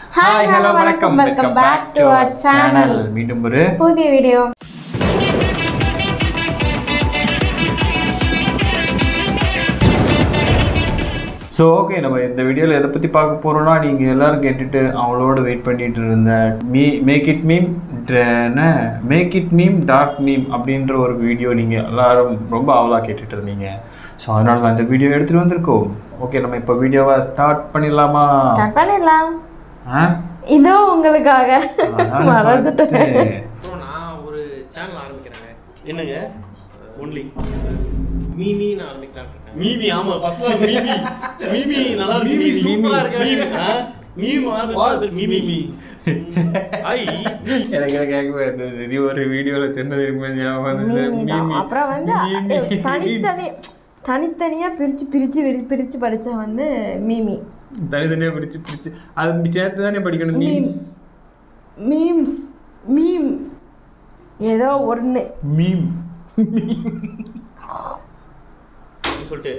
Hi hello வணக்கம் welcome back to our channel மீண்டும் ஒரு புதிய வீடியோ ஸோ ஓகே நம்ம இந்த வீடியோவில் எதை பற்றி பார்க்க போகிறோம்னா நீங்கள் எல்லாரும் கேட்டுட்டு அவளோட வெயிட் பண்ணிட்டு இருந்த மீ மேக் இட் மீம் என்ன make it meme dark meme அப்படின்ற ஒரு வீடியோ நீங்கள் எல்லாரும் ரொம்ப அவலாக கேட்டுட்டு இருந்தீங்க ஸோ அதனால தான் இந்த வீடியோ எடுத்துகிட்டு வந்திருக்கோம் ஓகே நம்ம இப்போ வீடியோவை ஸ்டார்ட் பண்ணிடலாமா ஸ்டார்ட் பண்ணிடலாம் ஆ இதோ உங்களுக்காக அதனால மறந்துட்டேன் பார்த்துட்டு- ப்ரோ நான் ஒரு சேனல் ஆரம்பிக்கிறேங்க என்னங்க ஒன்லி மீமின்னு ஆரம்பிக்கலாம்னு இருக்கேன் மீமி ஆமா ஃபர்ஸ்ட் மீமி மீமி நல்லா இருக்கு மீமி சூப்பரா இருக்கு. மீமி ஆ? மீமி ஆரம்பிச்சா மீமி ஐ எனக்கு இதை கேட்கவே இருந்தது நீ ஒரு வீடியோவில் சின்னது ஞாபகம் வந்தது. மீமி தான் மீமி. அப்புறம் வந்து மீமி. அ- தனித்தனி தனித்தனியா பிரிச்சு பிரிச்சு பிரி- பிரிச்சு படிச்சா வந்து மீமி தனித்தனியாக பிரிச்சு பிரிச்சு அது சேர்த்து தானே படிக்கணும் மீம்ஸ் மீம்ஸ் மீம் ஏதோ ஒன்று மீம் சொல்லிட்டு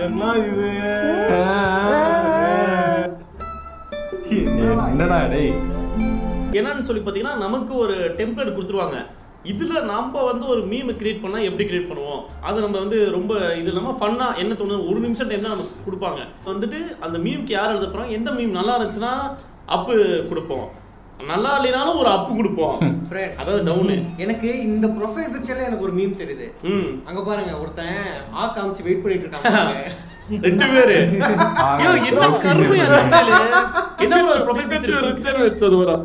என்னடா டேய் என்னன்னு சொல்லி பார்த்தீங்கன்னா நமக்கு ஒரு டெம்ப்ளேட் கொடுத்துருவாங்க இதுல நம்ம வந்து ஒரு மீம் கிரியேட் பண்ணா எப்படி கிரியேட் பண்ணுவோம் அது நம்ம வந்து ரொம்ப இது இல்லாம ஃபன்னா என்ன தோணுது ஒரு நிமிஷம் டைம் தான் நமக்கு கொடுப்பாங்க வந்துட்டு அந்த மீம்க்கு யார் எழுத போறோம் எந்த மீம் நல்லா இருந்துச்சுன்னா அப்பு கொடுப்போம் நல்லா இல்லைனாலும் ஒரு அப்பு கொடுப்போம் ஃப்ரெண்ட் அதாவது டவுனு எனக்கு இந்த ப்ரொஃபைல் பிக்சர்ல எனக்கு ஒரு மீம் தெரியுது ம் அங்க பாருங்க ஒருத்தன் ஆ காமிச்சு வெயிட் பண்ணிட்டு இருக்காங்க ரெண்டு பேரு ஐயோ என்ன கருமையா தமிழ்ல என்ன ப்ரோ ப்ரொஃபைல் பிக்சர் வச்சது வரும்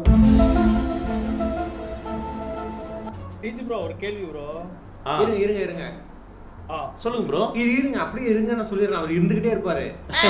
டிஜி ப்ரோ ஒரு கேள்வி ப்ரோ இருங்க இருங்க இருங்க ஆ சொல்லுங்க ப்ரோ இது இருங்க அப்படியே இருங்க நான் சொல்லிடுறேன் அவர் இருந்துகிட்டே இருப்பாரு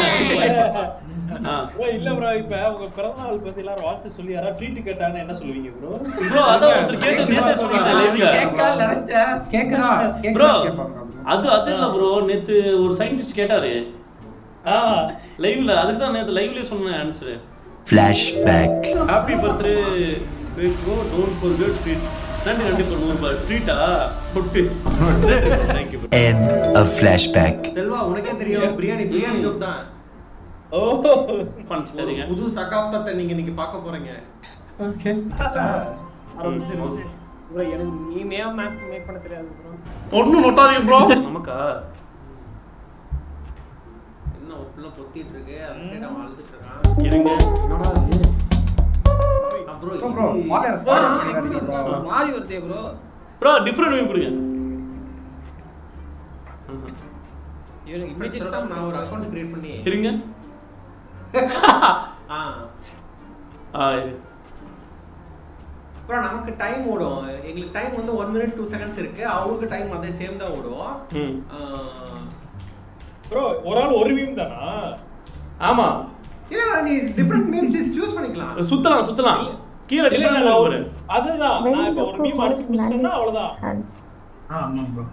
ப்ரோ இல்ல ப்ரோ இப்ப உங்க பிறந்த நாள் பத்தி எல்லாரும் வாழ்த்து சொல்லி யாராவது ட்ரீட் கேட்டாங்கன்னு என்ன சொல்லுவீங்க ப்ரோ ப்ரோ அதான் ஒருத்தர் கேட்டு நேத்தே சொன்னீங்க லைவ்ல கேட்கல நினைச்சேன் கேக்குதா ப்ரோ கேக்குதா கேட்பாங்க அது அது இல்ல ப்ரோ நேத்து ஒரு சயின்டிஸ்ட் கேட்டாரு ஆ லைவ்ல அதுக்கு தான் நேத்து லைவ்லயே சொன்னேன் answer Flashback. Happy birthday bro don't forget treat நன்றி நன்றி ப்ரோ நூறு ரூபாய் ட்ரீட்டா பொட்டு thank you bro End of flashback. Selva உனக்கே தெரியும் பிரியாணி பிரியாணி ஜோக் தான் ஓ பண்ணிச்சுக்காதீங்க புது சகாப்தத்தை நீங்க இன்னைக்கு பார்க்க போறீங்க ஆரம்பிச்சிருச்சு ப்ரோ எனக்கு நீமே மேப் மேக் பண்ண தெரியாது ப்ரோ ஒன்றும் நொட்டாதீங்க ப்ரோ நமக்கா என்ன ஒரு பிள்ளை பொத்திட்டு இருக்கு அந்த சைடு அவன் அழுதுட்டு இருக்கான் இருங்க என்னடா இது அப்புறம் ப்ரோ இது- மாலையார் ஸ்பாட் பண்ணிடாதீங்க ப்ரோ மாறி வருதே ப்ரோ ப்ரோ டிஃப்ரெண்ட் மீம் கொடுங்க இவனுக்கு Friends இமேஜ் ஓட நான் ஒரு அக்கவுண்ட் கிரியேட் பண்ணி இருங்க ஆ ஆ இரு அப்புறம் நமக்கு டைம் ஓடும் எங்களுக்கு டைம் வந்து ஒன் மினிட் டூ செகண்ட்ஸ் இருக்கு அவங்களுக்கு டைம் அதே சேம் தான் ஓடும் ம் ஆஹ், ப்ரோ ஒரு ஆள் ஒரு மீம் தானா ஆமா இல்ல நீ டிஃபரெண்ட் மீம்ஸ் சூஸ் பண்ணிக்கலாம் சுத்தலாம் சுத்தலாம் கீழே இல்ல, டிஃப்ரெண்ட் இல்ல, பாரு அதுதான் When நான் the இப்ப ஒரு cook மீம் அடிச்சு holds முடிச்சிட்டேன்னா Nani's அவ்வளவுதான் hands. ஆ ஆமா ப்ரோ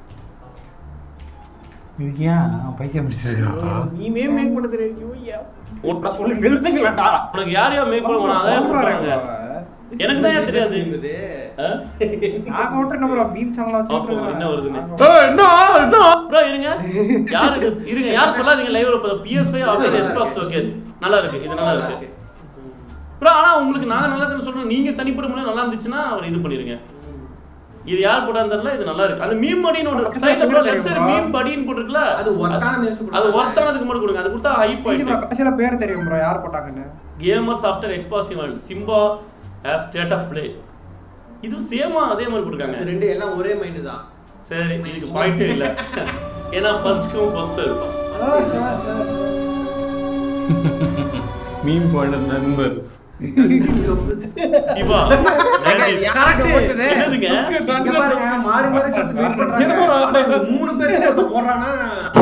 இது ஏன் பைத்தியம் பிடிச்சிருக்கா நீமே மேக் பண்ண தெரியாது ஐயோ ஒட்டா சொல்லி நிறுத்துங்களேன்டா உனக்கு யார் யார் மேக் பண்ணுவாங்க அதான் கொடுத்தாங்க எனக்கு தான் ஏன் தெரியாது இது ஆ? நான் விட்டு என்ன ப்ரோ மீம் சேனல் பாப்போம் வச்சு என்ன வருதுன்னு ஏய், என்ன என்ன ப்ரோ இருங்க யார் இது இருங்க யார் சொல்லாதீங்க லைவ்ல PS5 ஆஃப் Xbox ஓகேஸ் நல்லா இருக்கு இது நல்லா இருக்கு ப்ரோ ஆனா உங்களுக்கு நான் நல்லா இருக்குன்னு சொல்றேன் நீங்க தனிப்பட்ட முறையில் நல்லா இருந்துச்சுன்னா அவர் இது பண்ணிருங்க இது யார் போட்டான்னு தெரியல இது நல்லா இருக்கு அந்த மீம் படின்னு ஒரு சைடுல ப்ரோ லெஃப்ட் சைடு மீம் படின்னு போட்டுருக்குல அது ஒர்த்தான மீம்ஸ் அது ஒர்த்தானதுக்கு மட்டும் கொடுங்க அது கொடுத்தா ஹை ப்ரோ பாயிண்ட் கடைசியில பேர் தெரியும் ப்ரோ யார் போட்டாங்கன்னு gamers after Xbox event Simba as state of play இது சேமா அதே மாதிரி போட்டிருக்காங்க இது ரெண்டு எல்லாம் ஒரே மைண்ட் தான் சரி இதுக்கு பாயிண்டே இல்ல ஏன்னா ஃபர்ஸ்ட் கம் ஃபர்ஸ்ட் சர்வ் மீன் போன நண்பர் சிவா என்னதுங்க இங்க பாருங்க மாறி மாறி சொல்லிட்டு வெயிட் பண்றாங்க ஆனா இவங்க மூணு பேருக்கு ஒருத்தன் போடுறானா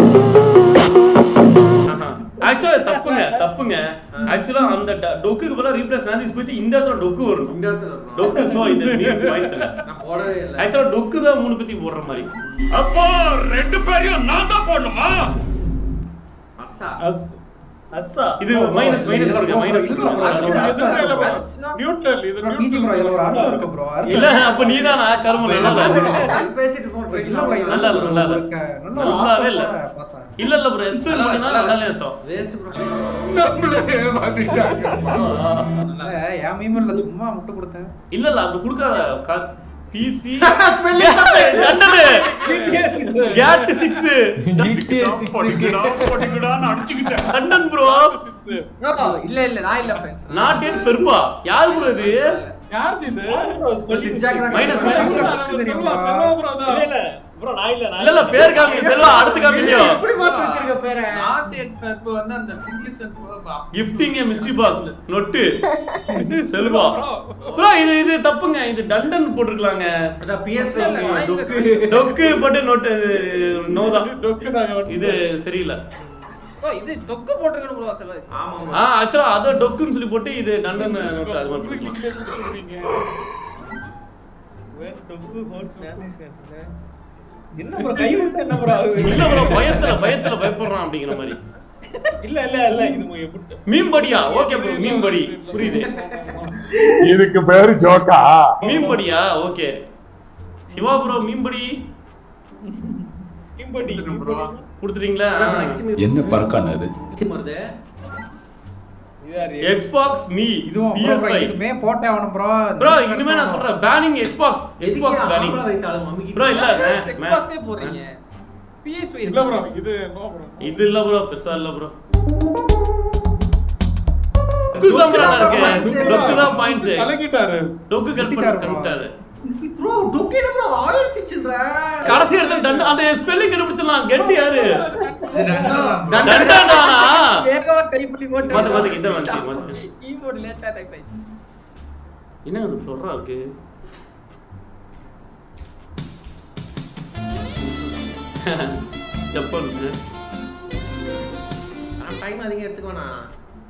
ஆக்சுவலா தப்புங்க தப்புங்க ஆக்சுவலா அந்த ட- டொக்குக்கு பதிலா ரீப்ளேஸ் நாதிஸ் போயிட்டு இந்த இடத்துல டொக்கு வரணும் இந்த இடத்துல இருக்கணும். டொக்கு சோ இது பாயிண்ட்ஸ் இல்ல நான் போடவே இல்லை ஆக்சுவலா டொக்கு தான் மூணு பத்தி போடுற மாதிரி அஸ்ஸா அஸ் அஸ்ஸா இது மைனஸ் மைனஸ் கொடுங்க மைனஸ் நியூட்ரல் இது ப்ரோ டிஜி ப்ரோ இதுல ஒரு அர்த்தம் இருக்கு ப்ரோ இல்ல அப்ப நீதானா கரும நல்லா இல்ல உட்கார்ந்து பேசிட்டு இல்ல ப்ரோ போடுறீங்களா நல்லா இல்ல, நல்லா இல்ல. ஒரு க- நல்ல ஒரு நல்லாவே இல்ல. ஆர்த்தம் பார்த்தேன் இல்ல இல்ல ப்ரோ எக்ஸ்பிளைன் பண்ணா நல்லா அர்த்தம் வேஸ்ட் ப்ரோ நம்மளே ஏமாத்திட்டாங்க மீம் இல்ல சும்மா முட்டை கொடுத்தேன் இல்ல இல்ல அப்படி கொடுக்காத பிசி Spelling தப்பு. கேட் சிக்ஸ் GTA கண்டன் ப்ரோ Bro, இல்ல இல்ல நான் இல்ல friends. நாட் எட் பெருப்பா யார் ப்ரோ இது மைனஸ் இல்ல இல்ல ப்ரோ நான் இல்ல நான் இல்ல இல்ல பேர் காமி செல்வா அடுத்து காமிக்கோ எப்படி பார்த்து வச்சிருக்க பேரை Not yet Ferbu வந்து அந்த Finnish and Ferbu. Gifting a mystery box நொட்டு செல்வா ப்ரோ இது இது தப்புங்க இது டண்டன் போட்டிருக்கலாங்க அதான் PS5 டொக்கு டொக்கு போட்டு நோட்டு நோதா இது சரியில்லை Bro, இது தொக்கு போட்டிருக்கணும் bro, செல்வா. ஆமா ஆ ஆமா ஆக்சுவலா அத டொக்குன்னு சொல்லி போட்டு இது டண்டன் நோட்டு அது மாதிரி போட்டுக்கலாம் என்ன ப்ரோ கை விட்டு என்ன ப்ரோ இல்ல ப்ரோ பயத்துல பயத்துல பயப்படுறான் அப்படிங்கிற மாதிரி இல்ல இல்ல இல்ல இது எப்படி மீன்படியா ஓகே ப்ரோ மீன்படி புரியுது இதுக்கு பேரு ஜோக்கா மீன்படியா ஓகே சிவா ப்ரோ மீன்படி கிம்படி bro. கொடுத்துட்டீங்களா நெக்ஸ்ட் என்ன பறக்கான அது வருது இதாரு எக்ஸ்பாக்ஸ் மீ இதுவும் bro, bro, PS5 இதுமே போட்டே ஆகணும் ப்ரோ ப்ரோ இனிமே நான் சொல்றேன் பேனிங் எக்ஸ்பாக்ஸ் எதுக்கு எக்ஸ்பாக்ஸ் பேனிங் ஆம்பளை வைத்தாலும் மம்மிக்கு ப்ரோ இல்ல Xbox மே- Xbox ஏ மே- போடுறீங்க. PS5 இல்ல ப்ரோ இருக்கு. இது நோ ப்ரோ இது இல்ல ப்ரோ பெருசா இல்ல ப்ரோ டொக்கு தான் bro இருக்கு டொக்கு தான் பாயிண்ட்ஸ் கலக்கிட்டாரு டொக்கு கட் பண்ணி கட்டிட்டாரு bro. கம்பிட்டாரு ப்ரோ டொக்கு என்ன ப்ரோ ஆயிரத்தி சில்ற கடைசி இடத்துல டன் அந்த ஸ்பெல்லிங் கண்டுபிடிச்சலாம் கெட்டி யாரு ரெண்டும் டண்டானா வேகமா type பண்ணி போட்டு மாத்து, மாத்து, இதை வந்துச்சு, மாத்து. keyboard late ஆ type ஆயிடுச்சு. என்ன அது சொல்றா இருக்கு ஜப்பான் நான் டைம் அதிகம் எடுத்துக்க வேணாம்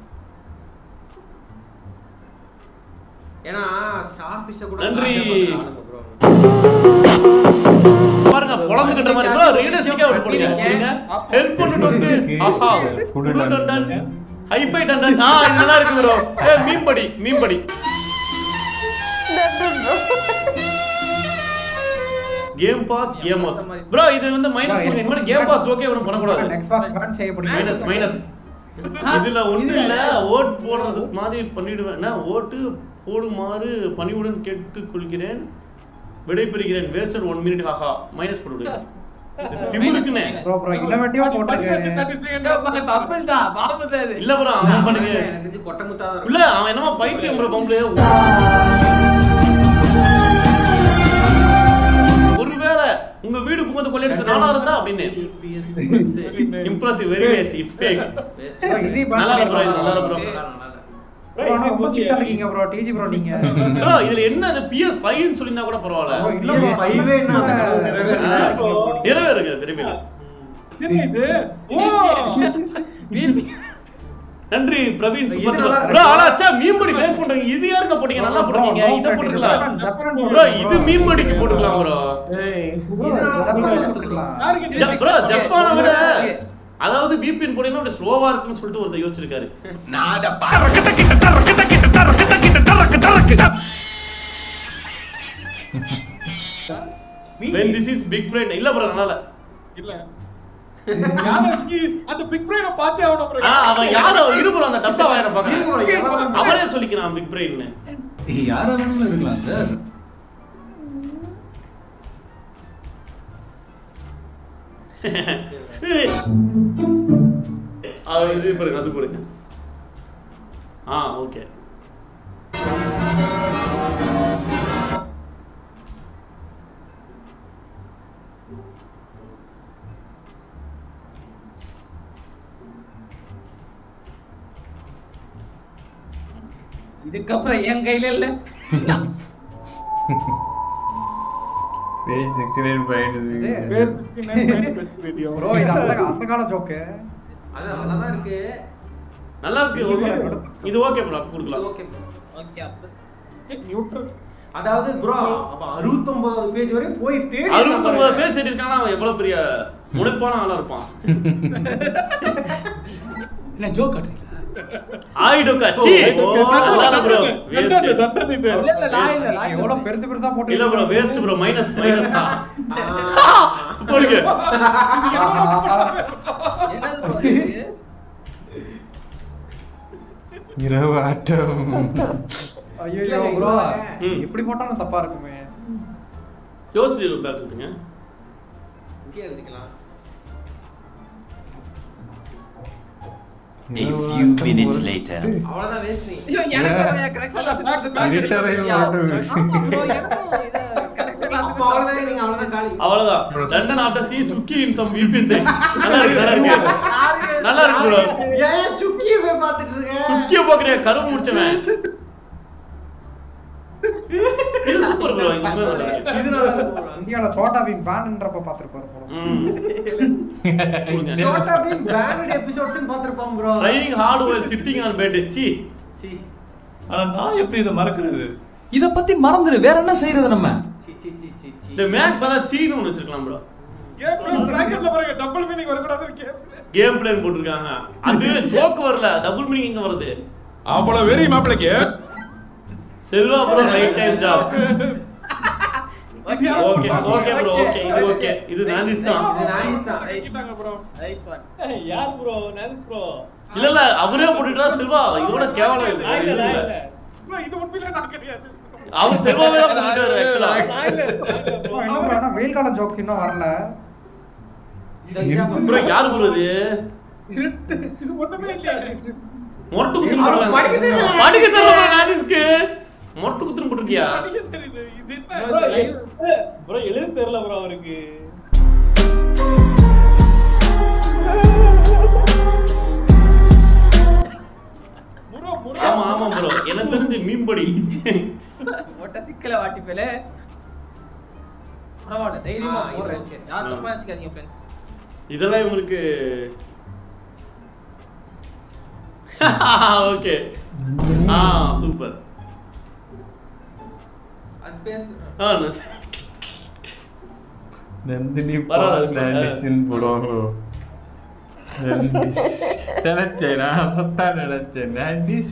ஏன்னா ஸ்டார் ஃபிஷ்ஷை கூட நன்றி. ப்ரோ பாருங்க பொளந்துகிட்ட மாதிரி ப்ரோ ரியலிஸ்டிக்கா ஒரு போடுங்க நீங்க ஹெல்ப் பண்ணு டொக்கு ஆஹா குடு டண்டன் ஹைஃபை டண்டன் ஆ இது நல்லா இருக்கு ப்ரோ ஏ மீன்படி மீன்படி கேம் பாஸ் கேமர்ஸ் ப்ரோ இது வந்து மைனஸ் பண்ணுங்க இனிமே கேம் பாஸ் ஓகே ஒன்றும் பண்ணக்கூடாது நெக்ஸ்ட் பாக்ஸ் பேன் செய்யப்படுங்க மைனஸ் மைனஸ் இதுல ஒண்ணு இல்ல ஓட் போடுறது மாதிரி பண்ணிடுவேன் என்ன ஓட்டு போடுமாறு பணிவுடன் கேட்டுக் கொள்கிறேன் விடைபெறுகிறேன் வேஸ்டட் ஒன் மினிட் ஆஹா மைனஸ் போட்டு திமிருக்குனே ப்ரோ ப்ரோ இன்னோவேட்டிவா போட்டிருக்காரு இதோ பாரு, bubble தான், பாம்பு தான் இது. இல்ல ப்ரோ அவன் பண்ணுங்க எனக்கு தெரிஞ்சு கொட்டை முத்தா தான் இல்ல அவன் என்னமோ பைத்தியம் ப்ரோ பம்பளே ஒருவேளை உங்க வீடு புகுந்து கொள்ளையடிச்சு நானா இருந்தா அப்படின்னு impressive very nice it's fake bro இதே நல்லா இருக்கு bro, இது நல்லா ப்ரோ இருக்கு bro. ப்ரோ ஆனா ரொம்ப ஸ்ட்ரிக்ட்டா இருக்கீங்க ப்ரோ டிஜி ப்ரோ நீங்க ப்ரோ இதுல என்ன அது பிஎஸ் ஃபைவ்னு சொல்லியிருந்தா கூட ப்ரோ பரவாயில்ல இன்னும் PS5 -ஏ இன்னும் அந்த கனவு நிறைவேறல. நிறைவேறுங்க விரைவில் என்ன இது ஓ நன்றி பிரவீன் இது சூப்பர் நல்லா இருக்கு. ப்ரோ ஆனா அச்சா மீன்படி பேஸ் பண்றீங்க இது யாருங்க போட்டீங்க நல்லா போட்டீங்க இத போட்டுக்கலாம் ஜப்பான் ப்ரோ இது மீன்படிக்கு போட்டுக்கலாம் ப்ரோ ஜப்பான் போட்டுக்கலாம் யாருக்கு ப்ரோ ஜப்பானை விட அதாவது பிபிஎன் போட்டீங்கன்னா அப்படியே ஸ்லோவா இருக்குன்னு சொல்லிட்டு ஒருத்தர் யோசிச்சிருக்காரு when this is big brain இல்ல ப்ரோ நல்லா இல்ல இல்ல யாருக்கு அந்த பிக் பிரைனை பார்த்தே ஆகணும் bro. ஆ அவன் யாரோ இரு bro அந்த டப்ஸா வாயன இருங்க bro, பாக்க எவன் அவனே சொல்லிக்கிறான் பிக் பிரெயின்னு யாரா வேணாலும் இருக்கலாம் சார் அது இது பாருங்க அது பாருங்க ஆ ஓகே இதுக்கப்புறம் என் கையில இல்ல பேஜ் சிக்ஸ்டி நைன் பாயிண்ட் பேர் 69 best video. ப்ரோ இது அந்த அந்த கால ஜோக்கு அது நல்லா தான் இருக்கு நல்லா இருக்கு ஓகே இது ஓகே ப்ரோ கொடுக்கலாம் ஓகே ஓகே அப்ப நியூட்ரல் அதாவது ப்ரோ அப்ப அறுபத்தொன்பதாவது பேஜ் வரையும் போய் தேடி அறுபத்தொன்பது பேர் தேடி இருக்கானா அவன் எவ்வளவு பெரிய முனைப்பான ஆளா இருப்பான் என்ன ஜோக் காட்டுறீங்க ஆயிடுக்கா சி அதான் ப்ரோ வேஸ்ட் தண்டனை, தண்டனை இது. இல்ல இல்ல நான் இல்ல நான் இல்ல. எவ்வளவு பெருசு பெருசா போட்டு இல்ல bro waste bro minus minus தான் போடுங்க என்னது bro இது? இரவு ஆட்டம் ஐயோ இல்லைங்க, ப்ரோ இதுதானே. ம். இப்படி போட்டாலும் தப்பா இருக்குமே யோசிச்சு பேக் எடுத்துங்க இங்கே எழுதிக்கலாம் A few minutes later. அவ்வளவுதான் வேஸ்ட் நீ ஐயோ, எனக்கு அந்த connection loss இருக்கு. Editor-ஐ ஆமா போட்டு bro, எனக்கும் இது connection loss அப்போ அவ்வளவுதான் நீங்க அவ்வளவுதான் காலி அவ்வளவுதான் லண்டன் ஆஃப்டர் சி சுக்கி இன் சம் விபிஎன் சைட் நல்லா இருக்கு நல்லா இருக்கு நல்லா இருக்கு bro ஏன் சுக்கிய போய் பார்த்துட்டு இருக்க சுக்கிய போக்குறியா கருவு முடிச்சவன் இது சூப்பர் ப்ரோ இது உண்மையா நல்லா இருக்கு இது நல்லா இருக்கு bro. இந்தியால சோட்டா பீம் பேன்ன்றப்ப பாத்துருப்பாரு போல ம் சோட்டா பீம் பேண்ட் எபிசோட்ஸ் பார்த்திருப்பான் bro training hard while sitting on bed சி சி ஆனா நான் எப்படி இதை மறக்கிறது இத பத்தி மறந்துரு வேற என்ன செய்யறது நம்ம சி சி சி சி சி இந்த மேக் பார்த்தா சீனு ஒன்று வச்சிருக்கலாம் ப்ரோ கேம் பிளே பிராக்கெட்ல பாருங்க டபுள் மீனிங் வரக்கூடாது கேம் பிளே கேம் பிளேன் போட்டிருக்காங்க அது ஜோக் வரல டபுள் மீனிங் எங்க வருது அவ்வளவு வெறி மாப்பிளைக்கு Selva bro right time job okay okay bro okay இது ஓகே இது நானிஸ் தான் இது நானிஸ் தான் கிட்டாங்க ப்ரோ Nice one. ஏய், யார் ப்ரோ நானிஸ் ப்ரோ இல்ல இல்ல அவரே போட்டுட்டா செல்வா இதோட கேவலம் இது வேற எதுவும் இல்ல ப்ரோ இது உண்மையிலே நான் கிடையாது அவர் செல்வாவே தான் போட்டுட்டாரு ஆக்சுவலா நான் இல்ல நான் இல்ல ப்ரோ ப்ரோ என்ன ப்ரோ ஆனா வெயில் கால ஜோக்ஸ் இன்னும் வரல இந்த இதான் ப்ரோ யார் ப்ரோ இது இது ஒண்ணுமே இல்லையா மொரட்டு குத்துன்னு அவருக்கு போட்டுருக்காங்க. படிக்க தெரியல. படிக்க தெரியல நானிஸ்க்கு மொரட்டு குத்துன்னு போட்டிருக்கியா படிக்க தெரியுது இது என்ன ப்ரோ எழுத்து ப்ரோ எழுத தெரியல ப்ரோ அவருக்கு முரோ முரோ ஆமா ஆமா ப்ரோ எனக்கு தெரிஞ்சு மீன்படி ஒட்ட சிக்கல வாட்டிப்பேலே பரவாயில்ல தைரியமா ஆ, இது போடுறேன் okay. யார் தப்பா வச்சுக்காதீங்க ஃப்ரெண்ட்ஸ் இதெல்லாம் இவங்களுக்கு ஓகே ஆ சூப்பர் அது ஸ்பேஸ் ஆ ந- நந்தினி வராது அது. நாண்டிஸ்ன்னு போடுவாங்க நாண்டிஸ் நினைச்சேன் நான் அதைத்தான் நினைச்சேன் நாண்டிஸ்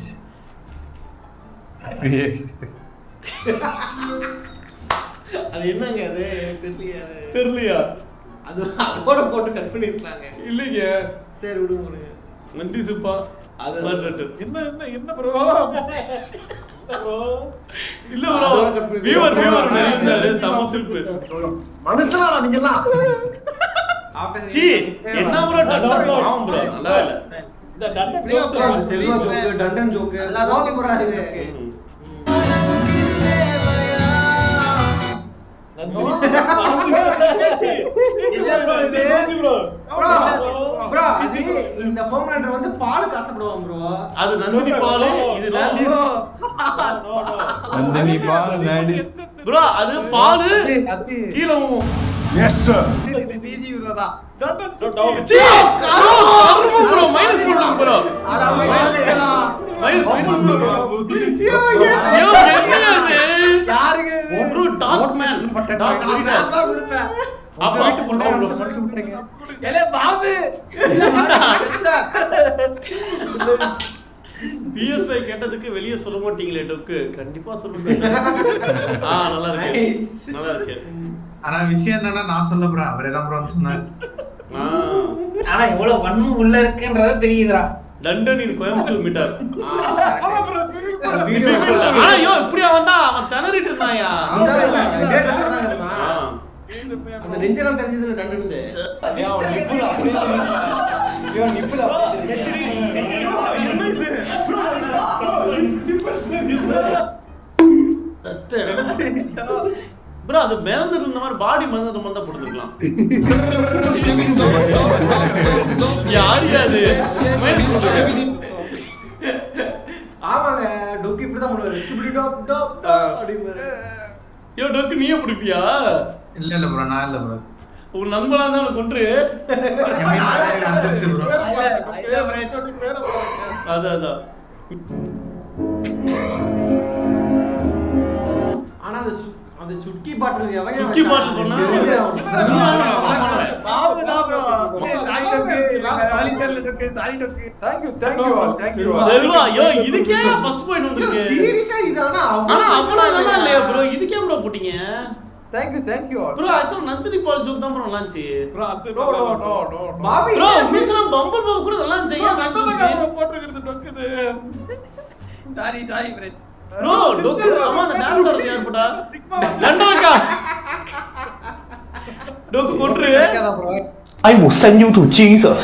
அது என்னங்க அது எனக்கு தெரியலையே அது தெரியலையா அது அதோட போட்டு கட் பண்ணிருக்கலாங்க இல்லைங்க சரி விடுங்க விடுங்க நன்றி சுப்பா அது- அது என்ன என்ன என்ன ப்ரோ ப்ரோ இல்ல ப்ரோ அதோட cut பண்ணி- வியூவர் வியூவர் நினைந்தாரு சம சிரிப்பு மனுஷனா நீங்க எல்லாம் சி என்ன ப்ரோ டன்னர் பாவம் ப்ரோ நல்லா இல்ல இந்த டண்டன் இப்படியா ஜோக்ஸ் bro? செல்வா ஜோக்கு டண்டன் ஜோக்கு அதான் போதும் bro அது. ம். Bro, bro, அது இந்த ஹோம்லேண்டர் வந்து பாலுக்கு ஆசைப்படுவான் ப்ரோ அது நந்தினி பால் இது நாண்டிஸ் நந்தினி பால் நாண்டிஸ் ப்ரோ அது பால் அது கீழே எஸ் சார் டிஜி ப்ரோ தான் சி ப்ரோ மைனஸ் போடுங்க ப்ரோ மைனஸ் மைனஸ் ப்ரோ ஐயோ என்ன அது யாருக்கு bro dog man dog leader நான் கொடுத்தேன் அப்ப வீட்டு பண்றோம் ப்ரோ படிச்சு விட்டுறீங்க ஏலே பாபு பிஎஸ்ஐ கேட்டதுக்கு வெளிய சொல்ல மாட்டீங்களே டொக்கு கண்டிப்பா சொல்லுங்க ஆ நல்லா இருக்கு Nice. நல்லா இருக்கு ஆனா விஷயம் என்னன்னா நான் சொல்ல ப்ரோ அவரே தான் ப்ரோ சொன்னார் ஆ ஆனா எவ்வளவு வன்மம் உள்ள இருக்குன்றது தெரியுதுடா லண்டன் இன் கோயம்புத்தூர் மீட்டர் ஆமா ப்ரோ ஸ்விமிங் பூல் வீடியோ ஆனா ஐயோ இப்படியா வந்தா அவன் திணறிட்டு இருந்தாயா அந்த நெஞ்செல்லாம் தெரிஞ்சதுன்னு ரெண்டு இருந்து ப்ரோ அது மிதந்து இருந்த மாதிரி பாடி மிதந்த மாதிரி தான் போட்டுருக்கலாம் யாரு அது ஆமாங்க டொக்கு இப்படிதான் பண்ணுவாரு இப்படி டாப் டாப் டாப் அப்படிம்பாரு ஐயோ டொக்கு நீயே பிடிப்பியா இல்ல இல்ல ப்ரோ நான் இல்ல ப்ரோ உன் நண்பனா தான் உனக்கு கொன்று வந்துருச்சு ப்ரோ அதான் அதான் ஆனா அது சு- அது சுட்கி பாட்டில் எவன் சுக்கி பாட்டில் பண்ணா பாபு தான் ப்ரோ சாலி டொக்கு வலி தெரியல டொக்கு சாலி டொக்கு thank you thank you all thank you Selva ஐயோ இதுக்கே ஃபர்ஸ்ட் பாயிண்ட் வந்திருக்கு சீரியஸா இது ஆனா ஆனா அவ்வளவு நல்லா இல்லையா ப்ரோ இதுக்கே ப்ரோ போட்டீங்க thank you thank you all bro ஆக்சுவலா நந்தினி பால் ஜோக் தான் ப்ரோ நல்லா இருந்துச்சு ப்ரோ அது no no no no Bobby bro உண்மையா பம்பல் பாபு கூட நல்லா இருந்துச்சு ஏன் நல்லா இருந்துச்சு போட்டுக்கிறது டொக்குது சாரி சாரி ஃப்ரெண்ட்ஸ் ப்ரோ டொக்கு ஆமா அந்த டான்ஸ் ஆடுறது யார் போட்டா லண்டனுக்கா டொக்கு கொன்று bro I will send you to Jesus.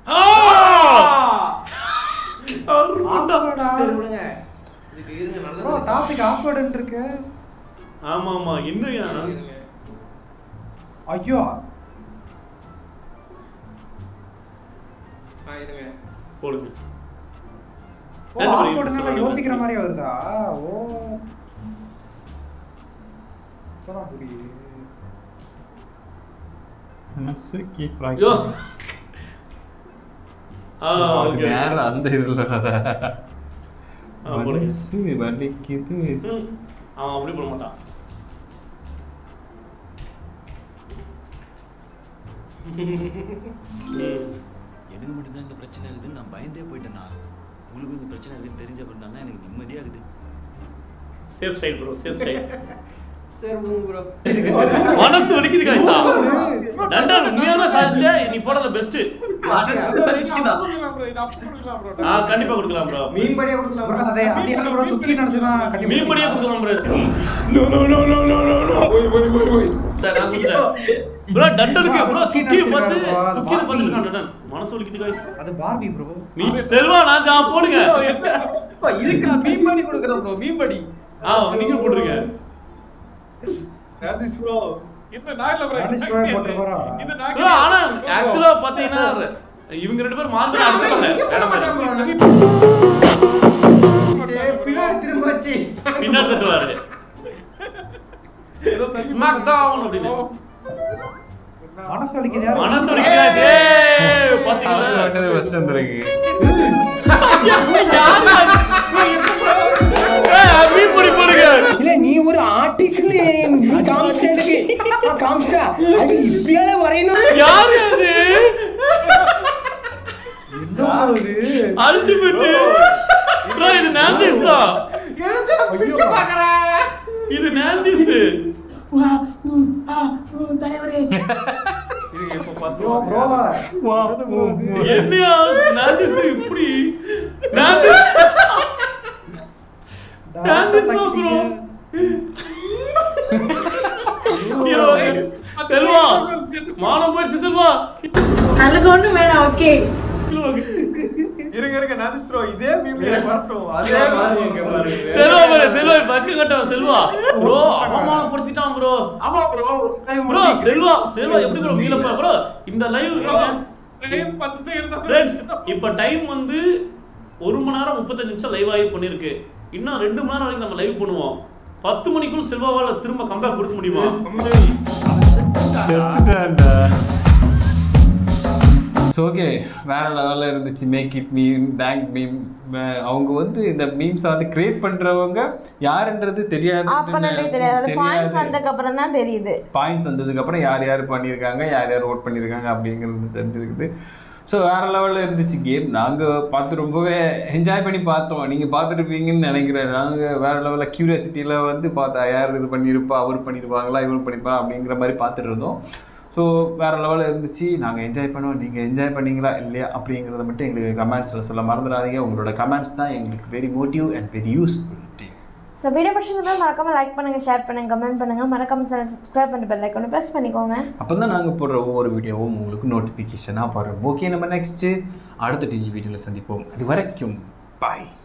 சரி விடுங்க இதுக்கு இருங்க ப்ரோ நல்லது டாபிக் ஆக்வர்டுன்னு இருக்கு ஆமா ஆமா என்னையா இருங்க ஐயோ ஆ இருங்க போடுங்க ஓ ஆக்வர்டுன்னு யோசிக்கிற மாதிரி வருதா ஓ இப்பதான் புரியுது மனசு keep யோ rocking. ஆ அது ஓகே மேல அந்த இதுல வர. ஆ, போடுங்க. மனசு வலிக்குது ம். அவன் அப்படி பண்ண மாட்டான் ம். எனக்கு மட்டும்தான் இந்த பிரச்சனை இருக்குதுன்னு நான் பயந்தே போயிட்டேனா உங்களுக்கு இந்த பிரச்சனை இருக்குன்னு தெரிஞ்ச பண்ணா எனக்கு நிம்மதியா இருக்குது safe side bro safe side சரி விடுங்க ப்ரோ மனசு வலிக்குது காய்ஸா டண்டர் உண்மையாலுமே சாதிச்சிட்டே நீ போடல பெஸ்ட் ஆ கண்டிப்பா கொடுக்கலாம் ப்ரோ மீன் படியா கொடுக்கலாம் ப்ரோ bro. அதே அதே ப்ரோ சுக்கி நினைச்சுதான் கட்டி மீன் படியே கொடுக்கலாம் bro No, no, no, no, no, no, no. Wait, wait, wait, wait. Sir நான் கொடுத்துறேன் ப்ரோ டண்டருக்கு ப்ரோ துக்கி துக்கி பார்த்து நடிச்சிருக்காரு bro, அது துக்கி பாப்பி. பார்த்துருக்கான் டண்டன் மனசு வலிக்குது காய்ஸ் அது பார்பி ப்ரோ மீ செல்வா நான் தான் போடுங்க இதுக்கு மீன் பண்ணி கொடுக்குறேன் ப்ரோ மீன் படி ஆ நீங்க போட்டுருங்க ராஜேஷ் ப்ரோ இந்த நாயில bro ராஜேஷ் bro போட்டு போறா. இந்த ப்ரோ ஆனா ஆக்சுவலா பாத்தீங்கன்னா இவங்க ரெண்டு பேரும் மார்க் அடிச்சுக்கல இங்க போட வேற மாட்டான் மாதிரி bro நான். சரி, பின்னாடி திரும்ப வச்சு பின்னாடி தட்டுவாரு ஸ்மாக் டவுன் அப்படின்னு மனசு வலிக்குது யாரு மனசு வலிக்குது guys. ஏய் பாத்தீங்களா அது மட்டும் first வந்திருக்கு. ஏய் மீன் படி போடுங்க இல்ல நீ ஒரு ஆர்டிஸ்ட் காமிச்சிட்டே காமிச்சிட்டா அது இப்படியால வரையணும் யாரு அது என்ன அல்டிமேட் ப்ரோ இது நாந்திஸ் தான் எடுத்து பிக்க பாக்குறேன் இது நாந்திஸ் ப்ரோ ப்ரோ என்னையா நாந்திஸ் இப்படி நாந்திஸ் நாந்திஸ் தான் ப்ரோ செல்வா மானம் போயிடுச்சு செல்வா அதுக்கு ஒண்ணும் வேணாம் ஓகே இருங்க இருங்க ராஜேஷ் ப்ரோ இதே மீம் வரட்டும் அதே இங்க பாருங்க, இங்க பாருங்க. செல்வா பாரு செல்வா பக்கு கட்டவன் செல்வா ப்ரோ அவமானப்படுத்திட்டான் ப்ரோ ஆமா ப்ரோ ப்ரோ செல்வா செல்வா எப்படி ப்ரோ மீளப்பா ப்ரோ இந்த லைவ் டைம் 10 செகண்ட் ஃப்ரெண்ட்ஸ் இப்போ டைம் வந்து ஒரு மணி நேரம் முப்பத்தஞ்சு நிமிஷம் லைவ் ஆகி பண்ணிருக்கு இன்னும் ரெண்டு மணி நேரம் வரைக்கும் நம்ம லைவ் பண்ணுவோம் பத்து மணிக்குள் செல்வாவால திரும்ப கம்பேக் கொடுக்க முடியுமா செத்துட்டான்டா. ஸோ ஓகே வேற லெவலில் இருந்துச்சு make it meme tank meme அவங்க வந்து இந்த மீம்ஸை வந்து கிரியேட் பண்றவங்க யாருன்றது தெரியாது அப்பனே தெரியாது அது பாயிண்ட்ஸ் வந்ததுக்கு அப்புறம் தான் தெரியுது பாயிண்ட்ஸ் வந்ததுக்கப்புறம் யார் யார் பண்ணியிருக்காங்க யார் யார் ஓட் பண்ணியிருக்காங்க அப்படிங்கிறது தெரிஞ்சிருக்குது ஸோ வேற லெவலில் இருந்துச்சு கேம் நாங்கள் பார்த்து ரொம்பவே என்ஜாய் பண்ணி பார்த்தோம் நீங்கள் பார்த்துருப்பீங்கன்னு நினைக்கிறேன் நாங்கள் வேற லெவலில் க்யூரியாசிட்டியில் வந்து பார்த்தா யார் இது பண்ணியிருப்பா அவர் பண்ணியிருப்பாங்களா இவர் பண்ணியிருப்பா அப்படிங்கிற மாதிரி பார்த்துட்டு இருந்தோம் ஸோ வேற லெவலில் இருந்துச்சு நாங்கள் என்ஜாய் பண்ணோம் நீங்கள் என்ஜாய் பண்ணீங்களா இல்லையா அப்படிங்கிறத மட்டும் எங்களுக்கு கமெண்ட்ஸில் சொல்ல மறந்துடாதீங்க உங்களோட கமெண்ட்ஸ் தான் எங்களுக்கு very motive and very useful so video பிடிச்சிருந்தா மறக்காம லைக் பண்ணுங்க ஷேர் பண்ணுங்க கமெண்ட் பண்ணுங்க மறக்காம சேனல் சப்ஸ்கிரைப் பண்ணிட்டு பெல் ஐக்கானை ப்ரெஸ் பண்ணிக்கோங்க அப்போ தான் நாங்கள் போடுற ஒவ்வொரு வீடியோவும் உங்களுக்கு நோட்டிஃபிகேஷனாக போடுறோம் ஓகே நம்ம நெக்ஸ்ட்டு அடுத்த டிஜி வீடியோவில் சந்திப்போம் அது வரைக்கும் பாய்